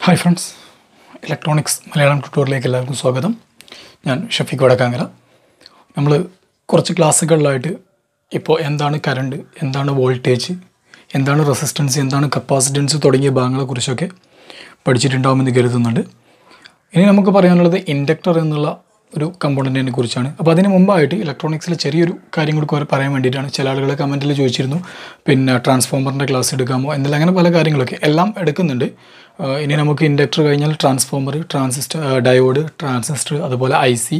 hi friends electronics Malayalam ട്യൂട്ടോറിയലിലേക്ക് എല്ലാവർക്കും സ്വാഗതം ഞാൻ ഷഫീഖ് വടക്കാങ്ങര നമ്മൾ കുറച്ച് ക്ലാസ്സുകളിലായിട്ട് ഇപ്പോൾ എന്താണ് കറണ്ട് എന്താണ് വോൾട്ടേജ് എന്താണ് റെസിസ്റ്റൻസ് എന്താണ് കപ്പാസിറ്റൻസ് തുടങ്ങിയ ഭാഗങ്ങളെക്കുറിച്ചൊക്കെ പഠിച്ചിട്ടുണ്ടാകുമെന്ന് കരുതുന്നുണ്ട് ഇനി നമുക്ക് പറയാനുള്ളത് ഇൻഡക്ടർ എന്നുള്ള ഒരു കമ്പോണൻറ്റിനെ കുറിച്ചാണ് അപ്പോൾ അതിന് മുമ്പായിട്ട് ഇലക്ട്രോണിക്സിൽ ചെറിയൊരു കാര്യം കൂടി കുറെ പറയാൻ വേണ്ടിയിട്ടാണ് ചില ആളുകൾ കമൻറ്റിൽ ചോദിച്ചിരുന്നു പിന്നെ ട്രാൻസ്ഫോമറിൻ്റെ ക്ലാസ് എടുക്കാമോ എന്തെല്ലാം അങ്ങനെ പല കാര്യങ്ങളൊക്കെ എല്ലാം എടുക്കുന്നുണ്ട് ആഹ് ഇനി നമുക്ക് ഇൻഡക്ടർ കഴിഞ്ഞാൽ ട്രാൻസ്ഫോമർ ട്രാൻസിസ്റ്റർ ഡയോഡ് ട്രാൻസിസ്റ്റർ അതുപോലെ ഐ സി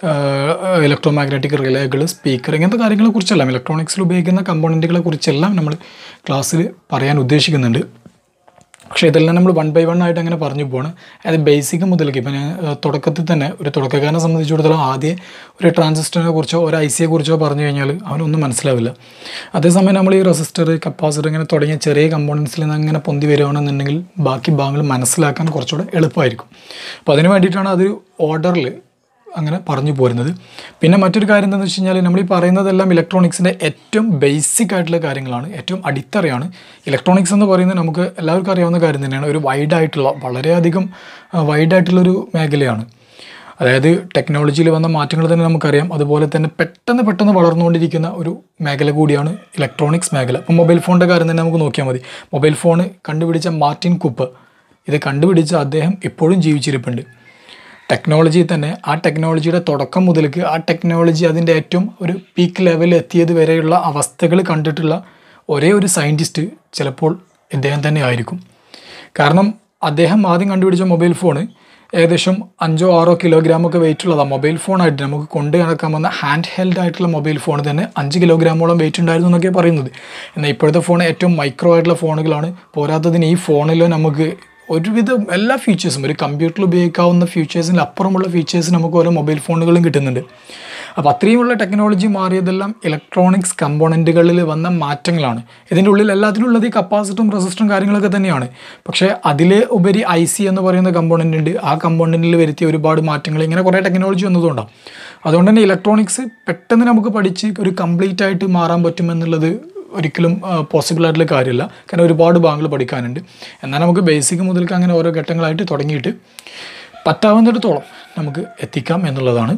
ഇലക്ട്രോ മാഗ്നറ്റിക് റിലേകൾ സ്പീക്കർ ഇങ്ങനത്തെ കാര്യങ്ങളെ കുറിച്ചെല്ലാം ഇലക്ട്രോണിക്സിൽ ഉപയോഗിക്കുന്ന കമ്പോണൻറ്റുകളെ കുറിച്ചെല്ലാം നമ്മൾ ക്ലാസ്സിൽ പറയാൻ ഉദ്ദേശിക്കുന്നുണ്ട് പക്ഷേ ഇതെല്ലാം നമ്മൾ വൺ ബൈ വൺ ആയിട്ട് അങ്ങനെ പറഞ്ഞു പോകണം അതായത് ബേസിക് മുതലേക്ക് ഇപ്പം ഞാൻ ഏഹ്, തുടക്കത്തിൽ തന്നെ ഒരു തുടക്കക്കാരനെ സംബന്ധിച്ചിടത്തോളം ആദ്യം ഒരു ട്രാൻസിസ്റ്ററിനെ കുറിച്ചോ ഒരു ഐ സിയെ കുറിച്ചോ പറഞ്ഞു കഴിഞ്ഞാൽ അവനൊന്നും മനസ്സിലാവില്ല അതേസമയം നമ്മൾ ഈ റെസിസ്റ്റർ കപ്പാസിറ്റർ ഇങ്ങനെ തുടങ്ങിയ ചെറിയ കമ്പോണൻസിൽ നിന്ന് അങ്ങനെ പൊന്തി വരികയാണെന്നുണ്ടെങ്കിൽ ബാക്കി ഭാഗങ്ങൾ മനസ്സിലാക്കാൻ കുറച്ചുകൂടെ എളുപ്പമായിരിക്കും അപ്പോൾ അതിന് വേണ്ടിയിട്ടാണ് അതൊരു ഓർഡറിൽ അങ്ങനെ പറഞ്ഞു പോരുന്നത് പിന്നെ മറ്റൊരു കാര്യം എന്താണെന്ന് വെച്ച് കഴിഞ്ഞാൽ നമ്മൾ ഈ പറയുന്നതെല്ലാം ഇലക്ട്രോണിക്സിൻ്റെ ഏറ്റവും ബേസിക് ആയിട്ടുള്ള കാര്യങ്ങളാണ് ഏറ്റവും അടിത്തറയാണ് ഇലക്ട്രോണിക്സ് എന്ന് പറയുന്നത് നമുക്ക് എല്ലാവർക്കും അറിയാവുന്ന കാര്യം തന്നെയാണ് ഒരു വൈഡ് ആയിട്ടുള്ള വളരെയധികം വൈഡ് ആയിട്ടുള്ളൊരു മേഖലയാണ് അതായത് ടെക്നോളജിയിൽ വന്ന മാറ്റങ്ങൾ തന്നെ നമുക്കറിയാം അതുപോലെ തന്നെ പെട്ടെന്ന് പെട്ടെന്ന് വളർന്നുകൊണ്ടിരിക്കുന്ന ഒരു മേഖല കൂടിയാണ് ഇലക്ട്രോണിക്സ് മേഖല ഇപ്പോൾ മൊബൈൽ ഫോണിൻ്റെ കാര്യം തന്നെ നമുക്ക് നോക്കിയാൽ മതി മൊബൈൽ ഫോൺ കണ്ടുപിടിച്ച മാർട്ടിൻ കുപ്പ് ഇത് കണ്ടുപിടിച്ച അദ്ദേഹം ഇപ്പോഴും ജീവിച്ചിരിപ്പുണ്ട് ടെക്നോളജി തന്നെ ആ ടെക്നോളജിയുടെ തുടക്കം മുതൽക്ക് ആ ടെക്നോളജി അതിൻ്റെ ഏറ്റവും ഒരു പീക്ക് ലെവലിൽ എത്തിയത് വരെയുള്ള അവസ്ഥകൾ കണ്ടിട്ടുള്ള ഒരേ ഒരു സയൻറ്റിസ്റ്റ് ചിലപ്പോൾ ഇദ്ദേഹം തന്നെ ആയിരിക്കും കാരണം അദ്ദേഹം ആദ്യം കണ്ടുപിടിച്ച മൊബൈൽ ഫോൺ ഏകദേശം അഞ്ചോ ആറോ കിലോഗ്രാം ഒക്കെ വെയിറ്റ് ഉള്ളതാണ് മൊബൈൽ ഫോണായിട്ട് നമുക്ക് കൊണ്ട് നടക്കാൻ വന്ന ഹാൻഡ് ഹെൽഡ് ആയിട്ടുള്ള മൊബൈൽ ഫോൺ തന്നെ അഞ്ച് കിലോഗ്രാമോളം വെയിറ്റ് ഉണ്ടായിരുന്നു എന്നൊക്കെ പറയുന്നത് എന്നാൽ ഇപ്പോഴത്തെ ഫോൺ ഏറ്റവും മൈക്രോ ആയിട്ടുള്ള ഫോണുകളാണ് പോരാത്തതിന് ഈ ഫോണിൽ നമുക്ക് ഒരുവിധം എല്ലാ ഫീച്ചേഴ്സും ഒരു കമ്പ്യൂട്ടറിൽ ഉപയോഗിക്കാവുന്ന ഫീച്ചേഴ്സിന് അപ്പുറമുള്ള ഫീച്ചേഴ്സ് നമുക്ക് ഓരോ മൊബൈൽ ഫോണുകളും കിട്ടുന്നുണ്ട് അപ്പോൾ അത്രയുമുള്ള ടെക്നോളജി മാറിയതെല്ലാം ഇലക്ട്രോണിക്സ് കമ്പോണൻറ്റുകളിൽ വന്ന മാറ്റങ്ങളാണ് ഇതിൻ്റെ ഉള്ളിൽ എല്ലാത്തിനും ഉള്ളത് ഈ കപ്പാസിറ്ററും റെസിസ്റ്ററും കാര്യങ്ങളൊക്കെ തന്നെയാണ് പക്ഷേ അതിൽ ഉപരി ഐ സി എന്ന് പറയുന്ന കമ്പോണൻ്റ് ഉണ്ട് ആ കമ്പോണൻറ്റിൽ വരുത്തിയ ഒരുപാട് മാറ്റങ്ങൾ ഇങ്ങനെ കുറേ ടെക്നോളജി വന്നതുകൊണ്ടാണ് അതുകൊണ്ട് തന്നെ ഇലക്ട്രോണിക്സ് പെട്ടെന്ന് നമുക്ക് പഠിച്ച് ഒരു കംപ്ലീറ്റ് ആയിട്ട് മാറാൻ പറ്റുമെന്നുള്ളത് ഒരിക്കലും പോസിബിൾ ആയിട്ടുള്ള കാര്യമല്ല കാരണം ഒരുപാട് ഭാഗങ്ങൾ പഠിക്കാനുണ്ട് എന്നാൽ നമുക്ക് ബേസിക് മുതൽക്ക് അങ്ങനെ ഓരോ ഘട്ടങ്ങളായിട്ട് തുടങ്ങിയിട്ട് പറ്റാവുന്നിടത്തോളം നമുക്ക് എത്തിക്കാം എന്നുള്ളതാണ്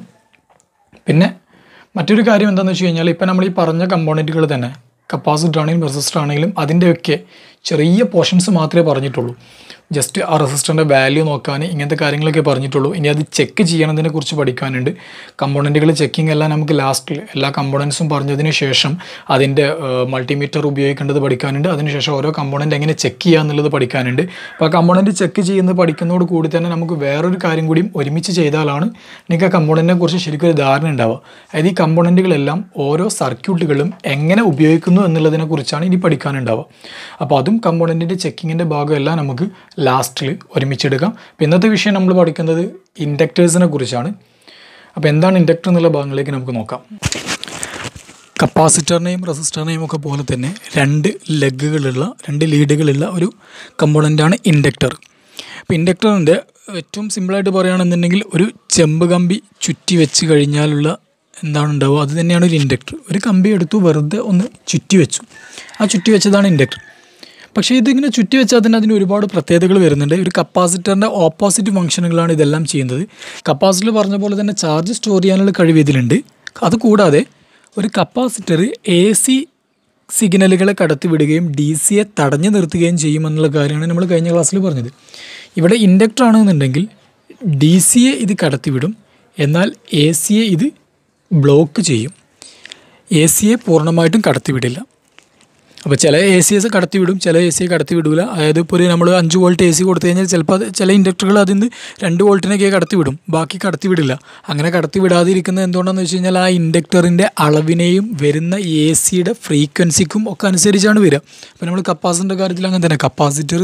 പിന്നെ മറ്റൊരു കാര്യം എന്താണെന്ന് വെച്ച് കഴിഞ്ഞാൽ ഇപ്പം നമ്മൾ ഈ പറഞ്ഞ കമ്പോണൻറ്റുകൾ തന്നെ കപ്പാസിറ്റർ ആണെങ്കിലും റെസിസ്റ്റർ ആണെങ്കിലും അതിൻ്റെയൊക്കെ ചെറിയ പോർഷൻസ് മാത്രമേ പറഞ്ഞിട്ടുള്ളൂ ജസ്റ്റ് ആ റെസിസ്റ്ററിൻ്റെ വാല്യൂ നോക്കാൻ ഇങ്ങനത്തെ കാര്യങ്ങളൊക്കെ പറഞ്ഞിട്ടുള്ളൂ ഇനി അത് ചെക്ക് ചെയ്യണതിനെ കുറിച്ച് പഠിക്കാനുണ്ട് കമ്പോണൻറ്റുകൾ ചെക്കിംഗ് എല്ലാം നമുക്ക് ലാസ്റ്റിൽ എല്ലാ കമ്പോണൻസും പറഞ്ഞതിന് ശേഷം അതിൻ്റെ മൾട്ടിമീറ്റർ ഉപയോഗിക്കേണ്ടത് പഠിക്കാനുണ്ട് അതിനുശേഷം ഓരോ കമ്പോണൻ്റ് എങ്ങനെ ചെക്ക് ചെയ്യുക എന്നുള്ളത് പഠിക്കാനുണ്ട് അപ്പോൾ ആ കമ്പോണൻറ്റ് ചെക്ക് ചെയ്യുന്നത് പഠിക്കുന്നതോട് കൂടി തന്നെ നമുക്ക് വേറൊരു കാര്യം കൂടിയും ഒരുമിച്ച് ചെയ്താലാണ് നിങ്ങൾക്ക് ആ കമ്പോണൻറ്റിനെ കുറിച്ച് ശരിക്കും ഒരു ധാരണ ഉണ്ടാവുക അതായത് ഈ കമ്പോണൻറ്റുകളെല്ലാം ഓരോ സർക്യൂട്ടുകളും എങ്ങനെ ഉപയോഗിക്കുന്നു എന്നുള്ളതിനെ കുറിച്ചാണ് ഇനി പഠിക്കാനുണ്ടാവുക അപ്പോൾ അതും കമ്പോണൻറ്റിൻ്റെ ചെക്കിങ്ങിൻ്റെ ഭാഗമെല്ലാം നമുക്ക് ലാസ്റ്റിൽ ഒരുമിച്ചെടുക്കാം അപ്പോൾ ഇന്നത്തെ വിഷയം നമ്മൾ പഠിക്കുന്നത് ഇൻഡക്റ്റേഴ്സിനെ കുറിച്ചാണ് അപ്പോൾ എന്താണ് ഇൻഡക്ടർ എന്നുള്ള ഭാഗങ്ങളിലേക്ക് നമുക്ക് നോക്കാം കപ്പാസിറ്ററിനെയും റെസിസ്റ്ററിനെയും ഒക്കെ പോലെ തന്നെ രണ്ട് ലെഗുകളുള്ള രണ്ട് ലീഡുകളുള്ള ഒരു കമ്പോണൻ്റാണ് ഇൻഡക്ടർ അപ്പോൾ ഇൻഡക്ടറിൻ്റെ ഏറ്റവും സിമ്പിളായിട്ട് പറയുകയാണെന്നുണ്ടെങ്കിൽ ഒരു ചെമ്പ് കമ്പി ചുറ്റി വെച്ച് കഴിഞ്ഞാലുള്ള എന്താണ് ഉണ്ടാവുക അത് തന്നെയാണ് ഒരു ഇൻഡക്ടർ ഒരു കമ്പി എടുത്തു വെറുതെ ഒന്ന് ചുറ്റി വെച്ചു ആ ചുറ്റി വെച്ചതാണ് ഇൻഡക്ടർ പക്ഷേ ഇതിങ്ങനെ ചുറ്റി വെച്ചാൽ തന്നെ അതിന് ഒരുപാട് പ്രത്യേകതകൾ വരുന്നുണ്ട് ഒരു കപ്പാസിറ്ററിൻ്റെ ഓപ്പോസിറ്റ് ഫംഗ്ഷനുകളാണ് ഇതെല്ലാം ചെയ്യുന്നത് കപ്പാസിറ്റർ പറഞ്ഞ പോലെ തന്നെ ചാർജ് സ്റ്റോർ ചെയ്യാനുള്ള കഴിവ് ഇതിലുണ്ട് അതുകൂടാതെ ഒരു കപ്പാസിറ്റർ എ സി സിഗ്നലുകളെ കടത്തിവിടുകയും ഡി സിയെ തടഞ്ഞു നിർത്തുകയും ചെയ്യുമെന്നുള്ള കാര്യമാണ് നമ്മൾ കഴിഞ്ഞ ക്ലാസ്സിൽ പറഞ്ഞത് ഇവിടെ ഇൻഡക്ടർ ആണെന്നുണ്ടെങ്കിൽ ഡി സിയെ ഇത് കടത്തിവിടും എന്നാൽ എ സിയെ ഇത് ബ്ലോക്ക് ചെയ്യും എ സിയെ പൂർണ്ണമായിട്ടും കടത്തിവിടില്ല അപ്പോൾ ചില എ സി എസ് കടത്തിവിടും ചില എ സിയെ കടത്തിവിടില്ല അതായത് ഇപ്പോൾ ഒരു നമ്മൾ അഞ്ച് വോൾട്ട് എ സി കൊടുത്തു കഴിഞ്ഞാൽ ചിലപ്പോൾ അത് ചില ഇൻഡക്ടറുകൾ അതിൽ നിന്ന് രണ്ട് വോൾട്ടിനൊക്കെ കടത്തിവിടും ബാക്കി കടത്തിവിടില്ല അങ്ങനെ കടത്തിവിടാതിരിക്കുന്നത് എന്തുകൊണ്ടാണെന്ന് വെച്ച് കഴിഞ്ഞാൽ ആ ഇൻഡക്ടറിൻ്റെ അളവിനെയും വരുന്ന എ സിയുടെ ഫ്രീക്വൻസിക്കും ഒക്കെ അനുസരിച്ചാണ് വരിക അപ്പോൾ നമ്മൾ കപ്പാസിറ്ററിൻ്റെ കാര്യത്തിൽ അങ്ങനെ തന്നെ കപ്പാസിറ്റർ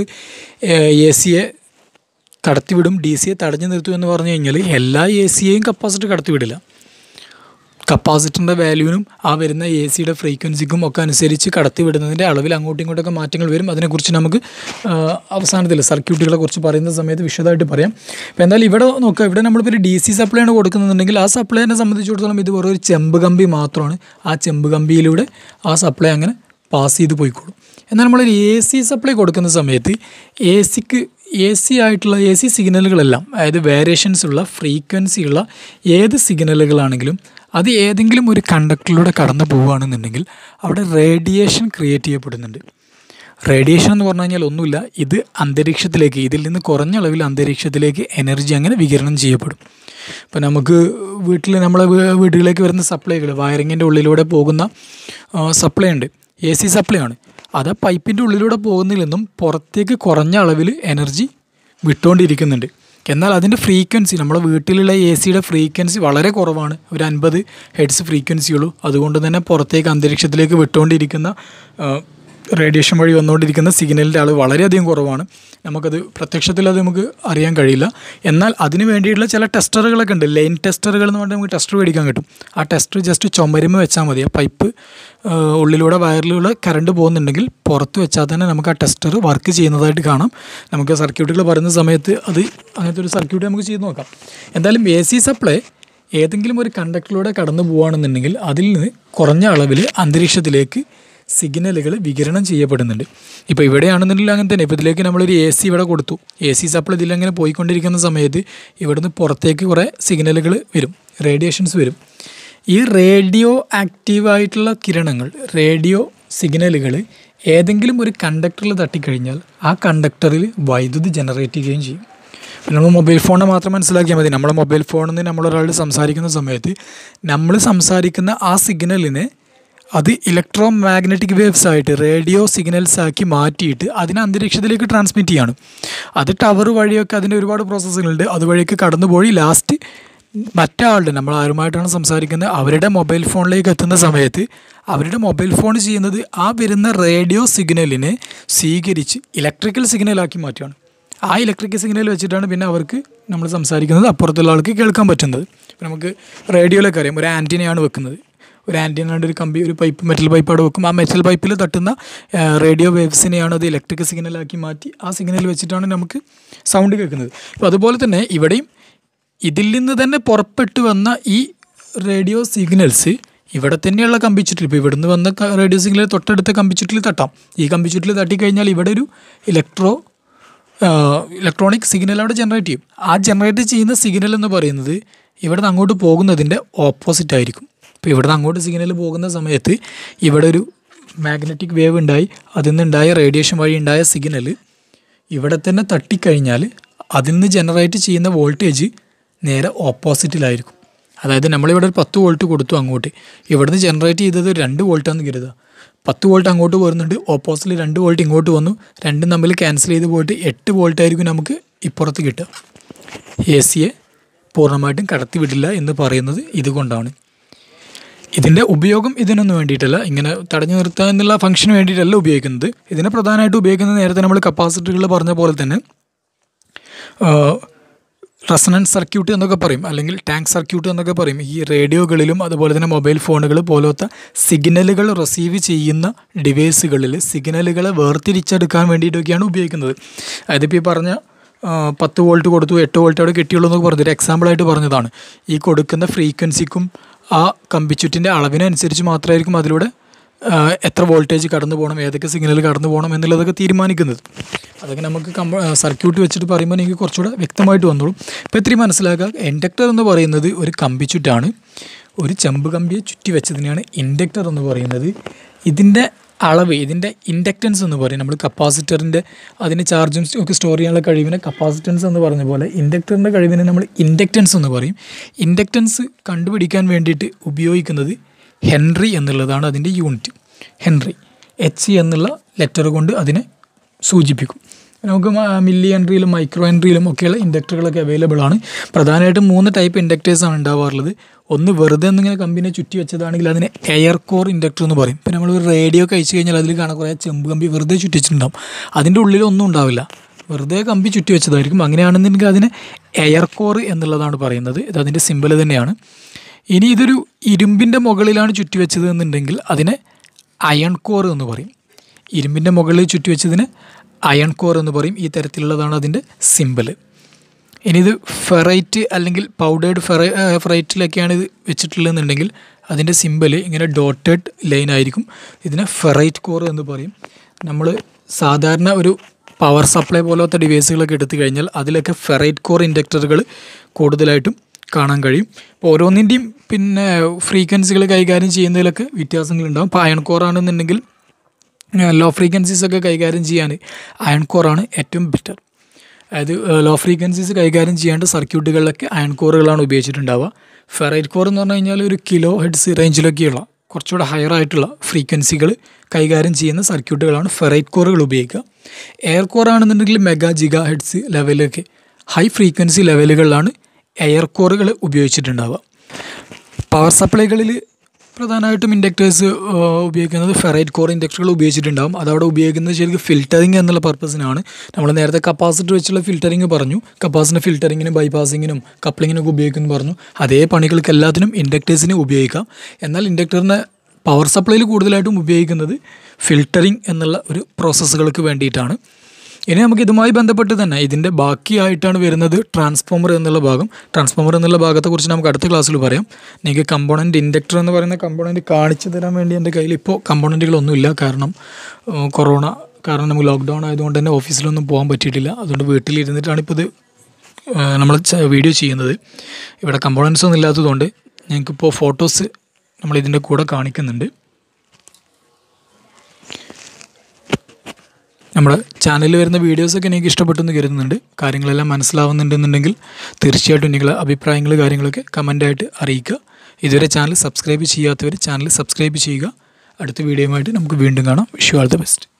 എ സിയെ കടത്തിവിടും ഡി സിയെ തടഞ്ഞു നിർത്തും എന്ന് പറഞ്ഞു കഴിഞ്ഞാൽ എല്ലാ എ സിയെയും കപ്പാസിറ്റർ കടത്തിവിടില്ല കപ്പാസിറ്ററിൻ്റെ വാല്യൂവിനും ആ വരുന്ന എ സിയുടെ ഫ്രീക്വൻസിക്കും ഒക്കെ അനുസരിച്ച് കടത്തി വിടുന്നതിൻ്റെ അളവിൽ അങ്ങോട്ടും ഇങ്ങോട്ടൊക്കെ മാറ്റങ്ങൾ വരും അതിനെക്കുറിച്ച് നമുക്ക് ആ, അവസാനത്തിൽ സർക്യൂട്ടുകളെ കുറിച്ച് പറയുന്ന സമയത്ത് വിശദമായിട്ട് പറയാം അപ്പോൾ എന്തായാലും ഇവിടെ നോക്കുക ഇവിടെ നമ്മളിപ്പോൾ ഒരു ഡി സി സപ്ലൈ ആണ് കൊടുക്കുന്നുണ്ടെങ്കിൽ ആ സപ്ലൈനെ സംബന്ധിച്ചിടത്തോളം ഇത് വെറും ഒരു ചെമ്പ് കമ്പി മാത്രമാണ് ആ ചെമ്പ് കമ്പിയിലൂടെ ആ സപ്ലൈ അങ്ങനെ പാസ് ചെയ്ത് പോയിക്കോളും എന്നാൽ നമ്മളൊരു എ സി സപ്ലൈ കൊടുക്കുന്ന സമയത്ത് എ സിക്ക് എ സി ആയിട്ടുള്ള എ സി സിഗ്നലുകളെല്ലാം അതായത് വേരിയേഷൻസ് ഉള്ള ഫ്രീക്വൻസി ഉള്ള ഏത് സിഗ്നലുകളാണെങ്കിലും അത് ഏതെങ്കിലും ഒരു കണ്ടക്ടറിലൂടെ കടന്നു പോവുകയാണെന്നുണ്ടെങ്കിൽ അവിടെ റേഡിയേഷൻ ക്രിയേറ്റ് ചെയ്യപ്പെടുന്നുണ്ട് റേഡിയേഷൻ എന്ന് പറഞ്ഞു കഴിഞ്ഞാൽ ഒന്നുമില്ല ഇത് അന്തരീക്ഷത്തിലേക്ക് ഇതിൽ നിന്ന് കുറഞ്ഞ അളവിൽ അന്തരീക്ഷത്തിലേക്ക് എനർജി അങ്ങനെ വികിരണം ചെയ്യപ്പെടും ഇപ്പം നമുക്ക് വീട്ടിൽ നമ്മളെ വീ- വീടുകളിലേക്ക് വരുന്ന സപ്ലൈകൾ വയറിങ്ങിൻ്റെ ഉള്ളിലൂടെ പോകുന്ന സപ്ലൈ ഉണ്ട് എ സി സപ്ലൈ ആണ് അത് ആ പൈപ്പിൻ്റെ ഉള്ളിലൂടെ പോകുന്നതിൽ നിന്നും പുറത്തേക്ക് കുറഞ്ഞ അളവിൽ എനർജി വിട്ടുകൊണ്ടിരിക്കുന്നുണ്ട് എന്നാൽ അതിൻ്റെ ഫ്രീക്വൻസി നമ്മുടെ വീട്ടിലുള്ള എ സിയുടെ ഫ്രീക്വൻസി വളരെ കുറവാണ് ഒരു അൻപത് ഹെഡ്സ് ഫ്രീക്വൻസിയുള്ളൂ അതുകൊണ്ട് തന്നെ പുറത്തേക്ക് അന്തരീക്ഷത്തിലേക്ക് വിട്ടുകൊണ്ടിരിക്കുന്ന റേഡിയേഷൻ വഴി വന്നുകൊണ്ടിരിക്കുന്ന സിഗ്നലിൻ്റെ അളവ് വളരെയധികം കുറവാണ് നമുക്കത് പ്രത്യക്ഷത്തിൽ അത് നമുക്ക് അറിയാൻ കഴിയില്ല എന്നാൽ അതിന് വേണ്ടിയിട്ടുള്ള ചില ടെസ്റ്ററുകളൊക്കെ ഉണ്ട് ലൈൻ ടെസ്റ്ററുകൾ എന്ന് പറഞ്ഞാൽ നമുക്ക് ടെസ്റ്റർ മേടിക്കാൻ കിട്ടും ആ ടെസ്റ്റർ ജസ്റ്റ് ചുമരുമ വെച്ചാൽ മതി ആ പൈപ്പ് ഉള്ളിലൂടെ വയറിലൂടെ കറണ്ട് പോകുന്നുണ്ടെങ്കിൽ പുറത്ത് വെച്ചാൽ തന്നെ നമുക്ക് ആ ടെസ്റ്റർ വർക്ക് ചെയ്യുന്നതായിട്ട് കാണാം നമുക്ക് സർക്യൂട്ടുകൾ പറയുന്ന സമയത്ത് അത് അങ്ങനത്തെ ഒരു സർക്യൂട്ട് നമുക്ക് ചെയ്ത് നോക്കാം എന്തായാലും എ സി സപ്ലൈ ഏതെങ്കിലും ഒരു കണ്ടക്ടറിലൂടെ കടന്നു പോവുകയാണെന്നുണ്ടെങ്കിൽ അതിൽ നിന്ന് കുറഞ്ഞ അളവിൽ അന്തരീക്ഷത്തിലേക്ക് സിഗ്നലുകൾ വികിരണം ചെയ്യപ്പെടുന്നുണ്ട് ഇപ്പോൾ ഇവിടെയാണെന്നുണ്ടെങ്കിൽ അങ്ങനെ തന്നെ ഇപ്പോൾ ഇതിലേക്ക് നമ്മളൊരു എ സി ഇവിടെ കൊടുത്തു എ സി സപ്ലൈ ഇതിലങ്ങനെ പോയിക്കൊണ്ടിരിക്കുന്ന സമയത്ത് ഇവിടുന്ന് പുറത്തേക്ക് കുറേ സിഗ്നലുകൾ വരും റേഡിയേഷൻസ് വരും ഈ റേഡിയോ ആക്റ്റീവായിട്ടുള്ള കിരണങ്ങൾ റേഡിയോ സിഗ്നലുകൾ ഏതെങ്കിലും ഒരു കണ്ടക്ടറിൽ തട്ടിക്കഴിഞ്ഞാൽ ആ കണ്ടക്ടറിൽ വൈദ്യുതി ജനറേറ്റ് ചെയ്യുകയും ചെയ്യും പിന്നെ നമ്മൾ മൊബൈൽ ഫോണിനെ മാത്രം മനസ്സിലാക്കിയാൽ മതി നമ്മളെ മൊബൈൽ ഫോണിൽ നിന്ന് നമ്മളൊരാൾ സംസാരിക്കുന്ന സമയത്ത് നമ്മൾ സംസാരിക്കുന്ന ആ സിഗ്നലിനെ അത് ഇലക്ട്രോ മാഗ്നറ്റിക് വേവ്സ് ആയിട്ട് റേഡിയോ സിഗ്നൽസ് ആക്കി മാറ്റിയിട്ട് അതിനെ അന്തരീക്ഷത്തിലേക്ക് ട്രാൻസ്മിറ്റ് ചെയ്യാണ് അത് ടവർ വഴിയൊക്കെ അതിൻ്റെ ഒരുപാട് പ്രോസസ്സുകളുണ്ട് അതുവഴിയൊക്കെ കടന്നുപോയി ലാസ്റ്റ് മറ്റാളുടെ നമ്മൾ ആരുമായിട്ടാണ് സംസാരിക്കുന്നത് അവരുടെ മൊബൈൽ ഫോണിലേക്ക് എത്തുന്ന സമയത്ത് അവരുടെ മൊബൈൽ ഫോൺ ചെയ്യുന്നത് ആ വരുന്ന റേഡിയോ സിഗ്നലിനെ സ്വീകരിച്ച് ഇലക്ട്രിക്കൽ സിഗ്നലാക്കി മാറ്റുകയാണ് ആ ഇലക്ട്രിക്കൽ സിഗ്നൽ വെച്ചിട്ടാണ് പിന്നെ അവർക്ക് നമ്മൾ സംസാരിക്കുന്നത് അപ്പുറത്തുള്ള ആൾക്ക് കേൾക്കാൻ പറ്റുന്നത് ഇപ്പം നമുക്ക് റേഡിയോയിലൊക്കെ അറിയാം ഒരു ആൻറ്റിനയാണ് വെക്കുന്നത് ഒരു ആൻറ്റിനാണ്ട് ഒരു കമ്പി ഒരു പൈപ്പ് മെറ്റൽ പൈപ്പ് അവിടെ വെക്കും ആ മെറ്റൽ പൈപ്പിൽ തട്ടുന്ന റേഡിയോ വേവ്സിനെയാണ് അത് ഇലക്ട്രിക് സിഗ്നലാക്കി മാറ്റി ആ സിഗ്നൽ വെച്ചിട്ടാണ് നമുക്ക് സൗണ്ട് കേൾക്കുന്നത് അപ്പോൾ അതുപോലെ തന്നെ ഇവിടെയും ഇതിൽ നിന്ന് തന്നെ പുറപ്പെട്ടു വന്ന ഈ റേഡിയോ സിഗ്നൽസ് ഇവിടെ തന്നെയുള്ള കമ്പിച്ചുറ്റിൽ ഇപ്പോൾ ഇവിടുന്ന് വന്ന ക- റേഡിയോ സിഗ്നൽ തൊട്ടടുത്ത കമ്പിച്ചുറ്റിൽ തട്ടാം ഈ കമ്പിച്ചുറ്റിൽ തട്ടിക്കഴിഞ്ഞാൽ ഇവിടെ ഒരു ഇലക്ട്രോ ഇലക്ട്രോണിക് സിഗ്നൽ അവിടെ ജനറേറ്റ് ചെയ്യും ആ ജനറേറ്റ് ചെയ്യുന്ന സിഗ്നൽ എന്ന് പറയുന്നത് ഇവിടെ നിന്ന് അങ്ങോട്ട് പോകുന്നതിൻ്റെ ഓപ്പോസിറ്റ് ആയിരിക്കും ഇപ്പോൾ ഇവിടെ നിന്ന് അങ്ങോട്ട് സിഗ്നൽ പോകുന്ന സമയത്ത് ഇവിടെ ഒരു മാഗ്നറ്റിക് വേവ് ഉണ്ടായി അതിൽ നിന്നുണ്ടായ റേഡിയേഷൻ വഴി ഉണ്ടായ സിഗ്നൽ ഇവിടെ തന്നെ തട്ടിക്കഴിഞ്ഞാൽ അതിൽ നിന്ന് ജനറേറ്റ് ചെയ്യുന്ന വോൾട്ടേജ് നേരെ ഓപ്പോസിറ്റിലായിരിക്കും അതായത് നമ്മളിവിടെ ഒരു പത്ത് വോൾട്ട് കൊടുത്തു അങ്ങോട്ട് ഇവിടുന്ന് ജനറേറ്റ് ചെയ്തത് ഒരു രണ്ട് വോൾട്ടാന്ന് കരുതുക പത്ത് വോൾട്ട് അങ്ങോട്ട് വരുന്നുണ്ട് ഓപ്പോസിറ്റിൽ രണ്ട് വോൾട്ട് ഇങ്ങോട്ട് വന്നു രണ്ടും തമ്മിൽ ക്യാൻസൽ ചെയ്ത് പോയിട്ട് എട്ട് വോൾട്ട് ആയിരിക്കും നമുക്ക് ഇപ്പുറത്ത് കിട്ടുക എ സിയെ പൂർണ്ണമായിട്ടും കടത്തി വിടില്ല എന്ന് പറയുന്നത് ഇതുകൊണ്ടാണ് ഇതിൻ്റെ ഉപയോഗം ഇതിനൊന്നും വേണ്ടിയിട്ടല്ല ഇങ്ങനെ തടഞ്ഞു നിർത്തുക എന്നുള്ള ഫംഗ്ഷന് വേണ്ടിയിട്ടല്ല ഉപയോഗിക്കുന്നത് ഇതിനെ പ്രധാനമായിട്ട് ഉപയോഗിക്കുന്നത് നേരത്തെ നമ്മൾ കപ്പാസിറ്ററുകൾ പറഞ്ഞ പോലെ തന്നെ റെസണൻസ് സർക്യൂട്ട് എന്നൊക്കെ പറയും അല്ലെങ്കിൽ ടാങ്ക് സർക്യൂട്ട് എന്നൊക്കെ പറയും ഈ റേഡിയോകളിലും അതുപോലെ തന്നെ മൊബൈൽ ഫോണുകൾ പോലത്തെ സിഗ്നലുകൾ റിസീവ് ചെയ്യുന്ന ഡിവൈസുകളിൽ സിഗ്നലുകളെ വേർതിരിച്ചെടുക്കാൻ വേണ്ടിയിട്ടൊക്കെയാണ് ഉപയോഗിക്കുന്നത് അതായത് ഇപ്പോൾ ഈ പറഞ്ഞ ആ, പത്ത് വോൾട്ട് കൊടുത്തു എട്ട് വോൾട്ട് അവിടെ കിട്ടിയുള്ളൂ എന്നൊക്കെ പറഞ്ഞത് എക്സാമ്പിളായിട്ട് പറഞ്ഞതാണ് ഈ കൊടുക്കുന്ന ഫ്രീക്വൻസിക്കും ആ കമ്പിച്ചുറ്റിൻ്റെ അളവിനനുസരിച്ച് മാത്രമായിരിക്കും അതിലൂടെ ആ, എത്ര വോൾട്ടേജ് കടന്നു പോകണം ഏതൊക്കെ സിഗ്നൽ കടന്നു പോകണം എന്നുള്ളതൊക്കെ തീരുമാനിക്കുന്നത് അതൊക്കെ നമുക്ക് കമ്പ സർക്യൂട്ട് വെച്ചിട്ട് പറയുമ്പോൾ എനിക്ക് കുറച്ചുകൂടെ വ്യക്തമായിട്ട് വന്നോളും ഇപ്പോൾ ഇത്രയും മനസ്സിലാക്കുക ഇൻഡക്ടർ എന്ന് പറയുന്നത് ഒരു കമ്പിച്ചുറ്റാണ് ഒരു ചെമ്പ് കമ്പിയെ ചുറ്റി വെച്ചതിനെയാണ് ഇൻഡക്ടർ എന്ന് പറയുന്നത് ഇതിൻ്റെ അളവ് ഇതിൻ്റെ ഇൻഡക്റ്റൻസ് എന്ന് പറയും നമ്മൾ കപ്പാസിറ്ററിൻ്റെ അതിന് ചാർജും ഒക്കെ സ്റ്റോർ ചെയ്യാനുള്ള കഴിവിനെ കപ്പാസിറ്റൻസ് എന്ന് പറഞ്ഞ പോലെ ഇൻഡക്ടറിൻ്റെ കഴിവിനെ നമ്മൾ ഇൻഡക്റ്റൻസ് എന്ന് പറയും ഇൻഡക്റ്റൻസ് കണ്ടുപിടിക്കാൻ വേണ്ടിയിട്ട് ഉപയോഗിക്കുന്നത് ഹെൻറി എന്നുള്ളതാണ് അതിൻ്റെ യൂണിറ്റ് ഹെൻറി എച്ച് എന്നുള്ള ലെറ്റർ കൊണ്ട് അതിനെ സൂചിപ്പിക്കും നമുക്ക് മ- മില്ലി ഹെൻറിയിലും മൈക്രോ ഹെൻറിയിലും ഒക്കെയുള്ള ഇൻഡക്ടറുകളൊക്കെ അവൈലബിൾ ആണ് പ്രധാനമായിട്ടും മൂന്ന് ടൈപ്പ് ഇൻഡക്ടേഴ്സാണ് ഉണ്ടാവാറുള്ളത് ഒന്ന് വെറുതെ ഒന്നിങ്ങനെ കമ്പിനെ ചുറ്റി വെച്ചതാണെങ്കിൽ അതിനെ എയർ കോർ ഇൻഡക്ടർ എന്ന് പറയും പിന്നെ നമ്മൾ ഒരു റേഡിയോ കഴിച്ച് കഴിഞ്ഞാൽ അതിൽ കാണാൻ കുറേ ചെമ്പ് കമ്പി വെറുതെ ചുറ്റിച്ചിട്ടുണ്ടാവും അതിൻ്റെ ഉള്ളിലൊന്നും ഉണ്ടാവില്ല വെറുതെ കമ്പി ചുറ്റി വെച്ചതായിരിക്കും അങ്ങനെയാണെന്നുണ്ടെങ്കിൽ അതിനെ എയർ കോർ എന്നുള്ളതാണ് പറയുന്നത് ഇത് അതിൻ്റെ സിമ്പിൾ തന്നെയാണ് ഇനി ഇതൊരു ഇരുമ്പിൻ്റെ മുകളിലാണ് ചുറ്റി വെച്ചത് എന്നുണ്ടെങ്കിൽ അതിനെ അയൺ കോർ എന്ന് പറയും ഇരുമ്പിൻ്റെ മുകളിൽ ചുറ്റി വെച്ചതിന് അയൺ കോർ എന്ന് പറയും ഈ തരത്തിലുള്ളതാണ് അതിൻ്റെ സിമ്പിൾ ഇനി ഇത് ഫെറൈറ്റ് അല്ലെങ്കിൽ പൗഡേർഡ് ഫെറൈ ഫെറൈറ്റിലൊക്കെയാണ് ഇത് വെച്ചിട്ടുള്ളതെന്നുണ്ടെങ്കിൽ അതിൻ്റെ സിമ്പിൾ ഇങ്ങനെ ഡോട്ടഡ് ലൈൻ ആയിരിക്കും ഇതിനെ ഫെറൈറ്റ് കോർ എന്ന് പറയും നമ്മൾ സാധാരണ ഒരു പവർ സപ്ലൈ പോലത്തെ ഡിവൈസുകളൊക്കെ എടുത്തു കഴിഞ്ഞാൽ അതിലൊക്കെ ഫെറൈറ്റ് കോർ ഇൻഡക്ടറുകൾ കൂടുതലായിട്ടും കാണാൻ കഴിയും അപ്പോൾ ഓരോന്നിൻ്റെയും പിന്നെ ഫ്രീക്വൻസികൾ കൈകാര്യം ചെയ്യുന്നതിലൊക്കെ വ്യത്യാസങ്ങളുണ്ടാകും ഇപ്പോൾ അയൺ കോർ ആണെന്നുണ്ടെങ്കിൽ ലോ ഫ്രീക്വൻസീസ് ഒക്കെ കൈകാര്യം ചെയ്യാൻ അയൺ കോറാണ് ഏറ്റവും ബെറ്റർ അതായത് ലോ ഫ്രീക്വൻസീസ് കൈകാര്യം ചെയ്യേണ്ട സർക്യൂട്ടുകളിലൊക്കെ അയൺ കോറുകളാണ് ഉപയോഗിച്ചിട്ടുണ്ടാവുക ഫെറൈറ്റ് കോർ എന്ന് പറഞ്ഞു കഴിഞ്ഞാൽ ഒരു കിലോ ഹെഡ്സ് റേഞ്ചിലൊക്കെയുള്ള കുറച്ചുകൂടെ ഹയർ ആയിട്ടുള്ള ഫ്രീക്വൻസികൾ കൈകാര്യം ചെയ്യുന്ന സർക്യൂട്ടുകളാണ് ഫെറൈറ്റ് കോറുകൾ ഉപയോഗിക്കുക എയർ കോർ ആണെന്നുണ്ടെങ്കിൽ മെഗാ ജിഗാ ഹെഡ്സ് ലെവലൊക്കെ ഹൈ ഫ്രീക്വൻസി ലെവലുകളിലാണ് എയർ കോറുകൾ ഉപയോഗിച്ചിട്ടുണ്ടാവുക പവർ സപ്ലൈകളിൽ പ്രധാനമായിട്ടും ഇൻഡക്ടേഴ്സ് ഉപയോഗിക്കുന്നത് ഫെറൈറ്റ് കോർ ഇൻഡക്ടറുകൾ ഉപയോഗിച്ചിട്ടുണ്ടാകും അതവിടെ ഉപയോഗിക്കുന്നത് ശരിക്കും ഫിൽറ്ററിങ് എന്നുള്ള പർപ്പസിനാണ് നമ്മൾ നേരത്തെ കപ്പാസിറ്റർ വെച്ചുള്ള ഫിൽറ്ററിങ് പറഞ്ഞു കപ്പാസിറ്റർ ഫിൽറ്ററിങ്ങിനും ബൈപ്പാസിങ്ങിനും കപ്ലിങ്ങിനൊക്കെ ഉപയോഗിക്കുന്നു പറഞ്ഞു അതേ പണികൾക്ക് എല്ലാത്തിനും ഇൻഡക്ടേഴ്സിന് ഉപയോഗിക്കാം എന്നാൽ ഇൻഡക്ടറിനെ പവർ സപ്ലൈയിൽ കൂടുതലായിട്ടും ഉപയോഗിക്കുന്നത് ഫിൽറ്ററിങ് എന്നുള്ള ഒരു പ്രോസസ്സുകൾക്ക് വേണ്ടിയിട്ടാണ് ഇനി നമുക്ക് ഇതുമായി ബന്ധപ്പെട്ട് തന്നെ ഇതിൻ്റെ ബാക്കിയായിട്ടാണ് വരുന്നത് ട്രാൻസ്ഫോമർ എന്നുള്ള ഭാഗം ട്രാൻസ്ഫോമർ എന്നുള്ള ഭാഗത്തെക്കുറിച്ച് നമുക്ക് അടുത്ത ക്ലാസ്സിൽ പറയാം നിങ്ങൾക്ക് കമ്പോണൻറ്റ് ഇൻഡക്ടർ എന്ന് പറയുന്ന കമ്പോണൻറ്റ് കാണിച്ചു തരാൻ വേണ്ടി എൻ്റെ കയ്യിൽ ഇപ്പോൾ കമ്പോണൻറ്റുകളൊന്നുമില്ല കാരണം ഏഹ്, കൊറോണ കാരണം നമുക്ക് ലോക്ക്ഡൗൺ ആയതുകൊണ്ട് തന്നെ ഓഫീസിലൊന്നും പോകാൻ പറ്റിയിട്ടില്ല അതുകൊണ്ട് വീട്ടിലിരുന്നിട്ടാണ് ഇപ്പോൾ ഇത് നമ്മൾ വീഡിയോ ചെയ്യുന്നത് ഇവിടെ കമ്പോണൻസ് ഒന്നും ഇല്ലാത്തതുകൊണ്ട് ഞങ്ങൾക്കിപ്പോൾ ഫോട്ടോസ് നമ്മൾ ഇതിൻ്റെ കൂടെ കാണിക്കുന്നുണ്ട് നമ്മുടെ ചാനലിൽ വരുന്ന വീഡിയോസൊക്കെ എനിക്ക് ഇഷ്ടപ്പെട്ടെന്ന് കരുതുന്നുണ്ട് കാര്യങ്ങളെല്ലാം മനസ്സിലാവുന്നുണ്ടെന്നുണ്ടെങ്കിൽ തീർച്ചയായിട്ടും നിങ്ങളെ അഭിപ്രായങ്ങൾ കാര്യങ്ങളൊക്കെ കമൻ്റായിട്ട് അറിയിക്കുക ഇതുവരെ ചാനൽ സബ്സ്ക്രൈബ് ചെയ്യാത്തവർ ചാനൽ സബ്സ്ക്രൈബ് ചെയ്യുക അടുത്ത വീഡിയോയുമായിട്ട് നമുക്ക് വീണ്ടും കാണാം wish you all the best